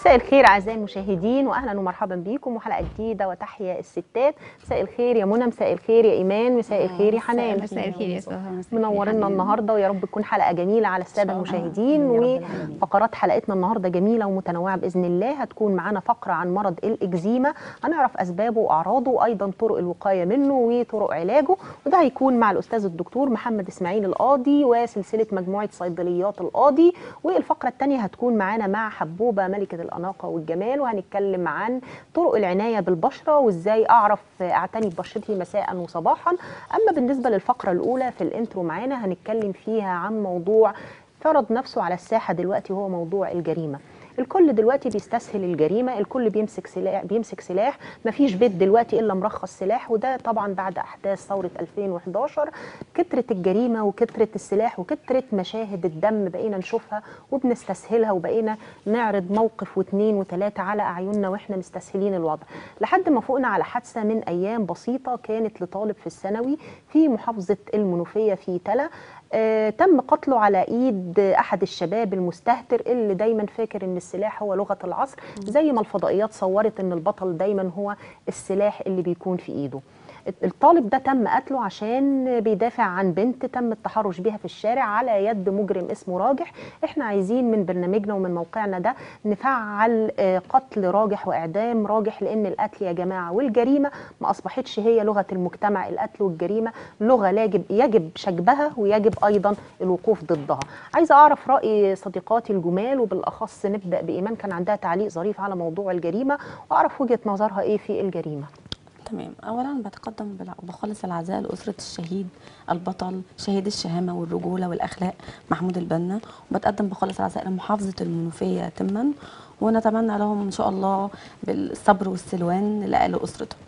مساء الخير اعزائي المشاهدين واهلا ومرحبا بيكم وحلقه جديده وتحيا الستات مساء الخير يا منى مساء الخير يا ايمان مساء الخير يا حنان مساء الخير يا سهى مساء الخير منورنا حنان. النهارده ويا رب تكون حلقه جميله على الساده إن شاء الله. المشاهدين يا رب العالمين. وفقرات حلقتنا النهارده جميله ومتنوعه باذن الله هتكون معانا فقره عن مرض الاكزيما هنعرف اسبابه واعراضه وايضا طرق الوقايه منه وطرق علاجه وده هيكون مع الاستاذ الدكتور محمد اسماعيل القاضي وسلسله مجموعه صيدليات القاضي والفقره الثانيه هتكون معانا مع حبوبه ملكه الاناقه والجمال وهنتكلم عن طرق العنايه بالبشره وازاي اعرف اعتني ببشرتي مساء وصباحا اما بالنسبه للفقره الاولى في الانترو معانا هنتكلم فيها عن موضوع فرض نفسه على الساحه دلوقتي هو موضوع الجريمه الكل دلوقتي بيستسهل الجريمه الكل بيمسك سلاح بيمسك سلاح مفيش بيت دلوقتي الا مرخص سلاح وده طبعا بعد احداث ثوره 2011 كترت الجريمه وكترت السلاح وكترت مشاهد الدم بقينا نشوفها وبنستسهلها وبقينا نعرض موقف واثنين وثلاثه على اعيننا واحنا مستسهلين الوضع لحد ما فوقنا على حادثه من ايام بسيطه كانت لطالب في الثانوي في محافظه المنوفيه في تلا آه، تم قتله على ايد احد الشباب المستهتر اللي دايما فاكر ان السلاح هو لغه العصر زي ما الفضائيات صورت ان البطل دايما هو السلاح اللي بيكون في ايده الطالب ده تم قتله عشان بيدافع عن بنت تم التحرش بيها في الشارع على يد مجرم اسمه راجح احنا عايزين من برنامجنا ومن موقعنا ده نفعل آه، قتل راجح واعدام راجح لان القتل يا جماعه والجريمه ما اصبحتش هي لغه المجتمع القتل والجريمه لغه يجب يجب شجبها ويجب ايضا الوقوف ضدها عايزه اعرف راي صديقاتي الجمال وبالاخص نبدا بايمان كان عندها تعليق ظريف على موضوع الجريمه واعرف وجهه نظرها ايه في الجريمه تمام اولا بتقدم بالع- بخالص العزاء لاسره الشهيد البطل شهيد الشهامه والرجوله والاخلاق محمود البنا وبتقدم بخالص العزاء لمحافظه المنوفيه تما ونتمنى لهم ان شاء الله بالصبر والسلوان ل- لاسرته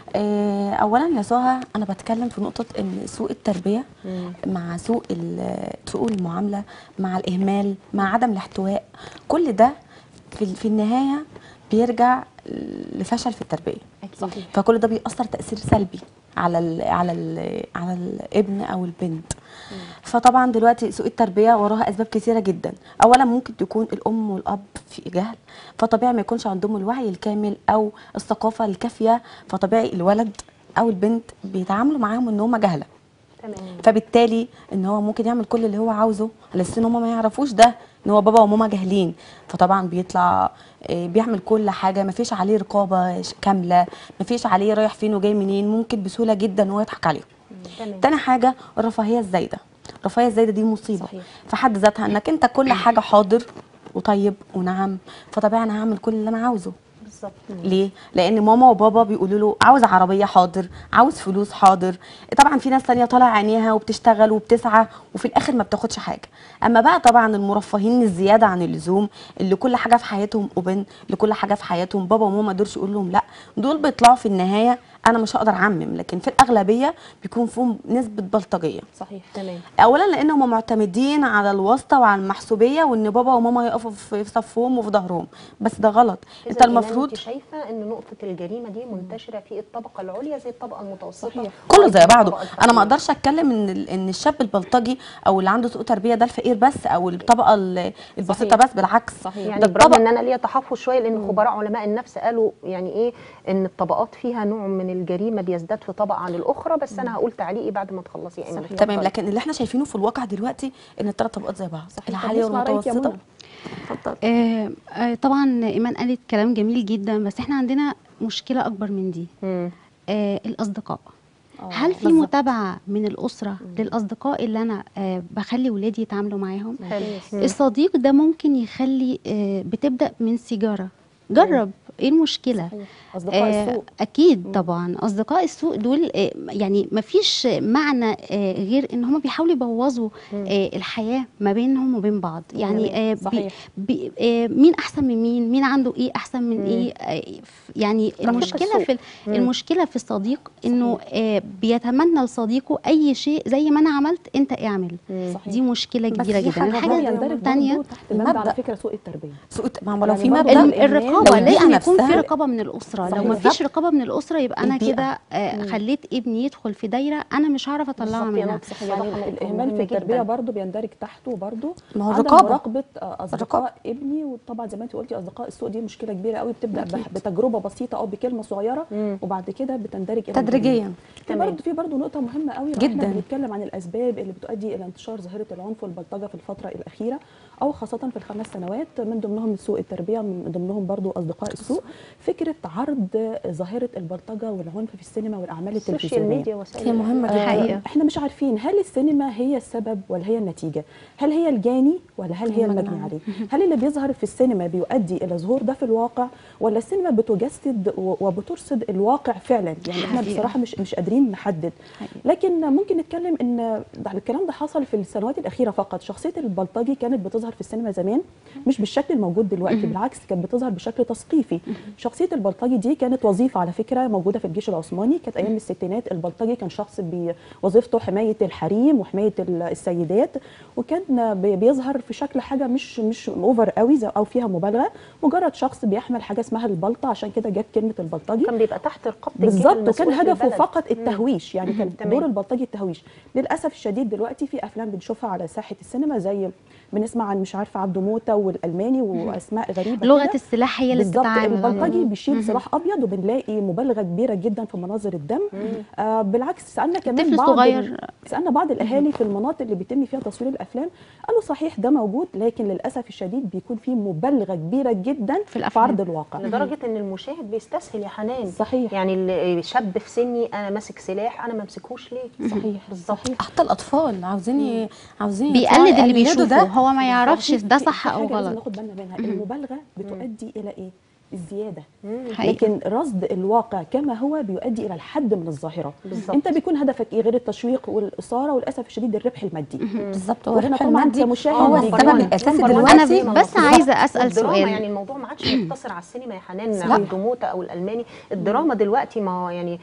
آه، اولا يا سهى انا بتكلم في نقطه ان سوء التربيه مع سوء ال- سوء المعامله مع الاهمال مع عدم الاحتواء كل ده في في النهايه بيرجع لفشل في التربيه صحيح. فكل ده بيأثر تأثير سلبي على ال على ال على الابن او البنت فطبعا دلوقتي سوء التربيه وراها اسباب كثيره جدا اولا ممكن تكون الام والاب في جهل فطبيعي ما يكونش عندهم الوعي الكامل او الثقافه الكافيه فطبيعي الولد او البنت بيتعاملوا معاهم ان هم جهله تمام فبالتالي ان هو ممكن يعمل كل اللي هو عاوزه على اساس ان هم ما يعرفوش ده ان هو بابا وماما جاهلين فطبعا بيطلع آه، بيعمل كل حاجه ما فيش عليه رقابه ش- كامله ما فيش عليه رايح فين وجاي منين ممكن بسهوله جدا ان هو يضحك عليهم تمام تاني حاجه الرفاهيه الزايده الرفاهيه الزايده دي مصيبه صحيح. في حد ذاتها انك انت كل حاجه حاضر وطيب ونعم فطبيعي انا هعمل كل اللي انا عاوزه بالظبط ليه؟ لأن ماما وبابا بيقولوا له عاوز عربية حاضر، عاوز فلوس حاضر، طبعا في ناس تانية طالع عينيها وبتشتغل وبتسعى وفي الآخر ما بتاخدش حاجة، أما بقى طبعا المرفهين الزيادة عن اللزوم اللي كل حاجة في حياتهم أوبن، اللي كل حاجة في حياتهم بابا وماما ما يقدرش يقول لهم لا، دول بيطلعوا في النهاية أنا مش هقدر أعمم، لكن في الأغلبية بيكون فيهم نسبة بلطجية. صحيح تمام اولا لان هم معتمدين على الواسطه وعلى المحسوبيه وان بابا وماما يقفوا في في صفهم وفي ظهرهم بس ده غلط إذا انت إيمان المفروض انت شايفه ان نقطه الجريمه دي منتشره في الطبقه العليا زي الطبقه المتوسطه صحيح. كله زي وأيضاً بعضه الطبقة انا ما الفقيرة. اقدرش اتكلم ان ال- ان الشاب البلطجي او اللي عنده سوء تربيه ده الفقير بس او الطبقه ال- البسيطه صحيح. بس بالعكس صحيح. يعني ده برغم الطبق ان انا ليا تحفظ شويه لان خبراء علماء النفس قالوا يعني ايه ان الطبقات فيها نوع من الجريمه بيزداد في طبقه عن الاخرى بس انا هقول تعليقي بعد ما تخلصي يا ايمان صحيح. تمام اتفضلي. لكن اللي احنا شايفينه في الواقع دلوقتي ان الثلاث طبقات زي بعض صحيح. العاليه طب نسمع رأيك يا والمتوسطه منى. اتفضل آه آه طبعا ايمان قالت كلام جميل جدا بس احنا عندنا مشكله اكبر من دي مم. آه الاصدقاء آه، هل في بالظبط. متابعه من الاسره للاصدقاء اللي انا آه بخلي ولادي يتعاملوا معاهم حلو مم. الصديق ده ممكن يخلي آه بتبدا من سيجاره جرب ايه المشكله اصدقاء آه، السوء اكيد طبعا اصدقاء السوء دول آه، يعني ما فيش معنى آه، غير ان هم بيحاولوا يبوظوا آه، الحياه ما بينهم وبين بعض يعني آه، بي صحيح. بي آه، مين احسن من مين مين عنده ايه احسن من ايه آه، ف- يعني المشكله السوء. في ال- المشكله في الصديق انه آه، بيتمنى لصديقه اي شيء زي ما انا عملت انت اعمل صحيح. دي مشكله بس كبيره في جدا حاجة ده الحاجه يندرج الثانيه برضه تحت بند المبدأ. على فكره سوء التربيه سوء ما هو لو يعني في برضه مبدا الم- الإهمال رقابه البيئة لازم يكون في نفسها- رقابه من الاسره صحيح. لو ما فيش بالظبط. رقابه من الاسره يبقى انا البيئة. كده آه، خليت ابني يدخل في دايره انا مش هعرف اطلعه بالظبط يا منها نقطة. يعني صراحة الاهمال مهمة في التربيه جداً. برضو بيندرج تحته برضو ما هو عدم الرقابة. مراقبه آه، الرقابة. اصدقاء ابني وطبعا زي ما انت قلتي اصدقاء السوق دي مشكله كبيره قوي بتبدا بح- بتجربه بسيطه او بكلمه صغيره مم. وبعد كده بتندرج إلى تدريجياً. الجميع. في تمام. برضو في برضو نقطه مهمه قوي لو جداً. احنا بنتكلم عن الاسباب اللي بتؤدي الى انتشار ظاهره العنف والبلطجه في الفتره الاخيره او خاصه في الخمس سنوات من ضمنهم سوء التربيه من ضمنهم برضو اصدقاء السوق فكره عرض ظاهره البلطجه والعنف في السينما والاعمال السوشيال التلفزيونيه ميديا وسائل هي مهمة الإعلام. جدا. حقيقة. احنا مش عارفين هل السينما هي السبب ولا هي النتيجه هل هي الجاني ولا هل هي المجني المجني عليه هل اللي بيظهر في السينما بيؤدي الى ظهور ده في الواقع ولا السينما بتجسد و- وبترصد الواقع فعلا يعني احنا حقيقة. بصراحه مش مش قادرين نحدد لكن ممكن نتكلم ان ده الكلام ده حصل في السنوات الاخيره فقط شخصيه البلطجي كانت بتظهر في السينما زمان مش بالشكل الموجود دلوقتي بالعكس كانت بتظهر بشكل تثقيفي شخصيه البلطجي دي كانت وظيفه على فكره موجوده في الجيش العثماني كانت ايام الستينات البلطجي كان شخص بي- وظيفته حمايه الحريم وحمايه ال- السيدات وكان بي- بيظهر في شكل حاجه مش مش اوفر قوي زي- او فيها مبالغه مجرد شخص بيحمل حاجه اسمها البلطه عشان كده جت كلمه البلطجي كان بيبقى تحت رقابه الجهة بالظبط وكان المسؤولة في هدفه البلد. فقط مم. التهويش يعني كان تمام. دور البلطجي التهويش للاسف الشديد دلوقتي في افلام بنشوفها على ساحه السينما زي بنسمع عن مش عارفه عبده موته والالماني واسماء غريبه لغه كده. السلاح هي اللي بالظبط بتتعامل البلطجي بيشيل سلاح ابيض وبنلاقي مبالغه كبيره جدا في مناظر الدم آه بالعكس سالنا كمان الطفل بعض الصغير. ال- سالنا بعض الاهالي في المناطق اللي بيتم فيها تصوير الافلام قالوا صحيح ده موجود لكن للاسف الشديد بيكون في مبالغه كبيره جدا في في الأفلام. عرض الواقع لدرجه ان المشاهد بيستسهل يا حنان صحيح. يعني اللي شاب في سني انا ماسك سلاح انا ما امسكوش ليه صحيح بالظبط صحيح حتى الاطفال عاوزين ي- عاوزين بيقلد يطلعوا اللي يقلدوا بيشوفه ده هو ما يعرفش في- ده في- صح في او حاجة لازم غلط ناخد بالنا منها المبالغه بتؤدي الى ايه الزياده حقيقي. لكن رصد الواقع كما هو بيؤدي الى الحد من الظاهره بالظبط. انت بيكون هدفك ايه غير التشويق والاثاره وللاسف الشديد الربح المادي بالظبط هو وإحنا الربح طبعاً المادي كمشاهد هو بيجي السبب لنا. الاساسي نمبر دلوقتي واحد أنا زي ما بس المفروض. عايزة أسأل والدراما سؤال. يعني الموضوع ما عادش مقتصر على السينما يا حنان صحيح. عبد موته او الالماني الدراما دلوقتي ما هو يعني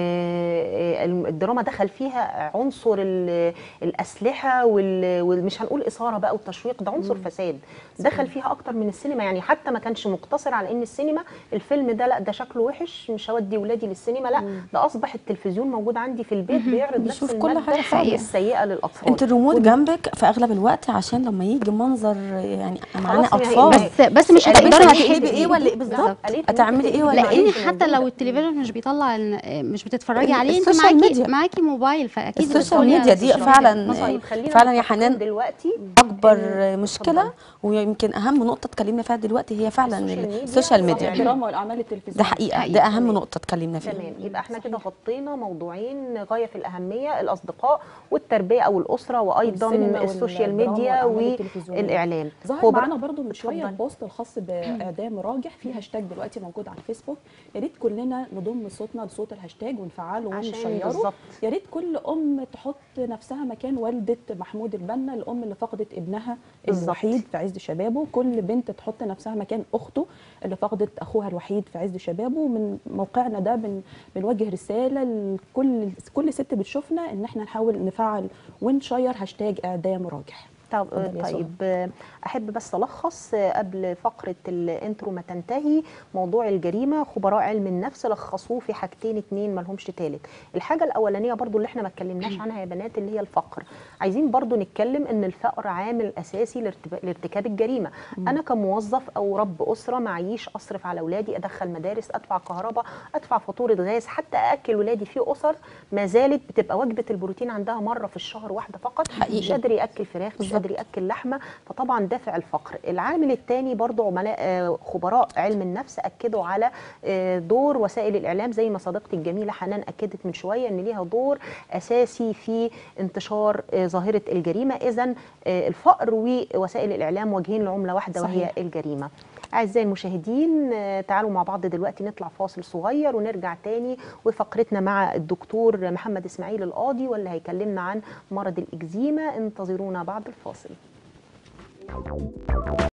آه، آه، الدراما دخل فيها عنصر ال- الاسلحه وال- ومش هنقول اثاره بقى والتشويق ده عنصر فساد دخل فيها اكتر من السينما يعني حتى ما كانش مقتصر على ان السينما الفيلم ده لا ده شكله وحش مش هودي ولادي للسينما لا ده اصبح التلفزيون موجود عندي في البيت بيعرض نفس بيشوف كل المادة حاجة حقيقة. السيئه للاطفال انت الريموت جنبك في اغلب الوقت عشان لما يجي منظر يعني معانا خلاص هي- اطفال بس بس مش قالت هتقدري لي هتقلبي تحبي ايه ولا ايه بالظبط قالت لي هتعملي ممكن ايه ولا تقلبي ايه لان مش حتى لو موجودة. التلفزيون مش بيطلع إن- مش بتتفرجي عليه انت السوشيال معاكي ميديا. معاكي موبايل فاكيد السوشيال بتدخلي على ميديا دي السوشيال فعلا طيب خلينا فعلا يا متفقين حنان دلوقتي اكبر إن- مشكله اتفضلي. ويمكن اهم نقطه اتكلمنا فيها دلوقتي هي فعلا السوشيال ميديا السوشيال صح. ميديا الدراما والاعمال التلفزيونيه ده حقيقه حقيقي. ده اهم نقطه اتكلمنا فيها تمام يبقى احنا كده غطينا موضوعين غايه في الاهميه الاصدقاء والتربيه او الاسره وايضا والسينما السوشيال والدراما ميديا والأعمال التلفزيونية. والاعلام ظهر هو بر- معانا برضو من شويه اتفضلي. بوست الخاص باعدام راجح في هاشتاج دلوقتي موجود على الفيسبوك يا ريت كلنا نضم صوتنا لصوت الهاشتاج ونفعله عشان ونشيره بالظبط. يا ريت كل ام تحط نفسها مكان والده محمود البنا الام اللي فقدت ابنها بالظبط. الوحيد في عز شبابه كل بنت تحط نفسها مكان اخته اللي فقدت اخوها الوحيد في عز شبابه من موقعنا ده بن بنوجه رساله لكل كل ست بتشوفنا ان احنا نحاول نفعل ونشير هاشتاج اعدام راجح طب اتفضلي يا طيب آه، احب بس الخص آه، قبل فقره الانترو ما تنتهي موضوع الجريمه خبراء علم النفس لخصوه في حاجتين اتنين ما لهمش تالت الحاجه الاولانيه برضو اللي احنا ما اتكلمناش عنها يا بنات اللي هي الفقر عايزين برضو نتكلم ان الفقر عامل اساسي لارتب- لارتكاب الجريمه انا كموظف او رب اسره معيش اصرف على اولادي ادخل مدارس ادفع كهرباء ادفع فاتوره غاز حتى اكل ولادي في اسر ما زالت بتبقى وجبه البروتين عندها مره في الشهر واحده فقط حقيقي. مش قادر ياكل فراخ مش قادر ياكل لحمه فطبعا دافع الفقر العامل الثاني برضو عملاء آه، خبراء علم النفس اكدوا على آه، دور وسائل الاعلام زي ما صديقتي الجميله حنان اكدت من شويه ان ليها دور اساسي في انتشار آه، ظاهره الجريمه اذا الفقر ووسائل الاعلام وجهين لعمله واحده وهي صحيح. الجريمه أعزائي المشاهدين آه، تعالوا مع بعض دلوقتي نطلع فاصل صغير ونرجع تاني وفقرتنا مع الدكتور محمد إسماعيل القاضي واللي هيكلمنا عن مرض الإكزيما انتظرونا بعد الفاصل